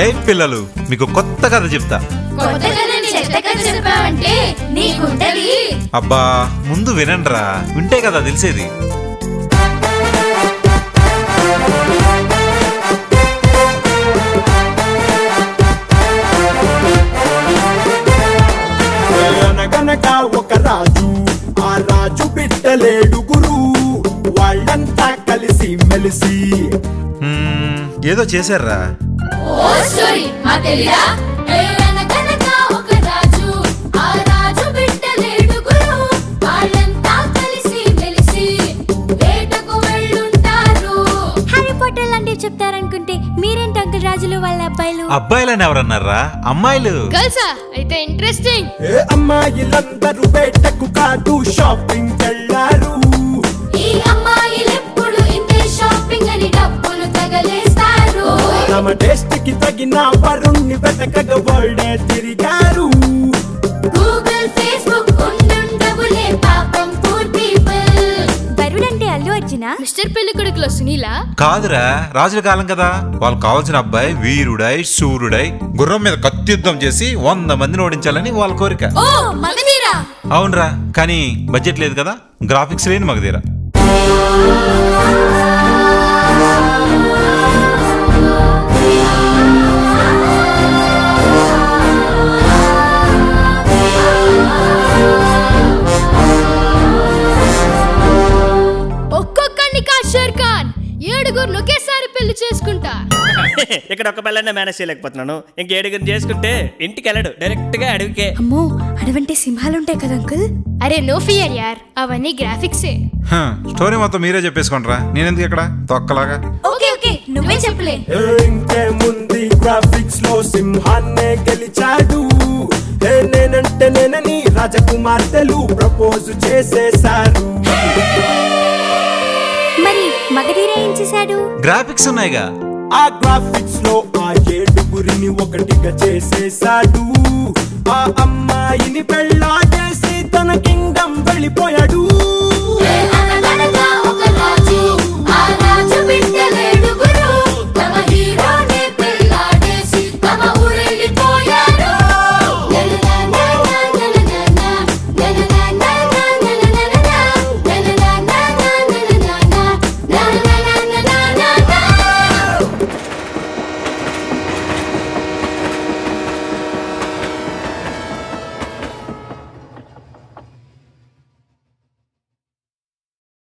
ఏ పిల్లలు మీకు కొత్త కథ చెప్తా కొత్త కథని చెత్త కథ చెప్పావంటే నీకుంటది అబ్బా ముందు వినండ్రా వింటే కదా తెలిసేది అనగనక ఒక రాజు ఆ రాజు బిడ్డలేడుగురు వాళ్ళంతా కలిసి మెలిసి మ్మ్, ఏదో చేశారా ఓ స్టోరీ మా తెలీదా అనగనక ఒక రాజు ఆ రాజు బిడ్డలేడుగురు వాళ్ళంతా కలిసి మెలిసి వేటకు వెళ్ళుంటారు హ్యారీ పోటర్ లాంటివి చెప్తారనుకుంటే మీరేంటి అంకుల్ రాజులు వాళ్ళ అబ్బాయిలు అబ్బాయిలని ఎవరన్నారా అమ్మాయిలు గర్ల్సా అయితే ఇంట్రెస్టింగ్ ఏ అమ్మాయిలందరూ వేటకు కాదు షాపింగ్ వెళ్ళారు ఈ అమ్మాయిలెప్పుడు ఇంతే షాపింగ్ అని డబ్బులు తగలేస్తారు తమ టేస్ట్ కి తగిన వరుణ్ణి వెతకగా వరల్డే తిరిగారు గూగుల్ ఫేస్బుక్ ఉండుండవులే పాపం పూర్ పీపుల్ వరుడు అంటే అల్లు అర్జున మిస్టర్ పెళ్లి కొడుకులో సునీలా కాదురా రాజుల కాలం కదా వాళ్ళకి కావాల్సిన అబ్బాయి వీరుడై శూరుడై గుర్రం మీద కత్యుద్ధం చేసి వంద మందిని ఓడించాలని వాళ్ళ కోరిక ఓ మగధీరా అవునరా కానీ బడ్జెట్ లేదు కదా గ్రాఫిక్స్ లేని మగధీరా ఒక్కొక్కడిని కా షేర్ ఖాన్ ఏడుగురు ఒకేసారి పెళ్లి చేసుకుంటా ఇక్కడ ఒక పిల్లనే మేనేజ్ చేయలేకపోతున్నాను ఇంక ఏడుగురిని చేసుకుంటే ఇంటికి వెళ్ళడు డైరెక్ట్ గా అడవికే అమ్మో అడవంటే సింహాలు ఉంటాయి కదా అంకుల్ అరే నో ఫియర్ యార్ అవన్నీ గ్రాఫిక్సే హ, స్టోరీ మొత్తం మీరే చెప్పేసుకోండిరా నేనెందుకు ఇక్కడ తొక్కలాగా ఓకే ఓకే నువ్వే చెప్పలే ఏ ఇంకేముంది గ్రాఫిక్స్ లో సింహాన్నే గెలిచాడు ఏ నేనంటే నేనని రాజకుమార్తెలు ప్రపోజ్ చేసేశారు మరి మగధీర ఏం చేశాడు గ్రాఫిక్స్ ఉన్నాయిగా ఆ గ్రాఫిక్స్ లో ఆ ఏడుగురిని ఒకటిగా చేసేశాడు ఆ అమ్మాయిని పెళ్ళాడేసి తన కింగ్డమ్ వెళ్ళిపోయాడు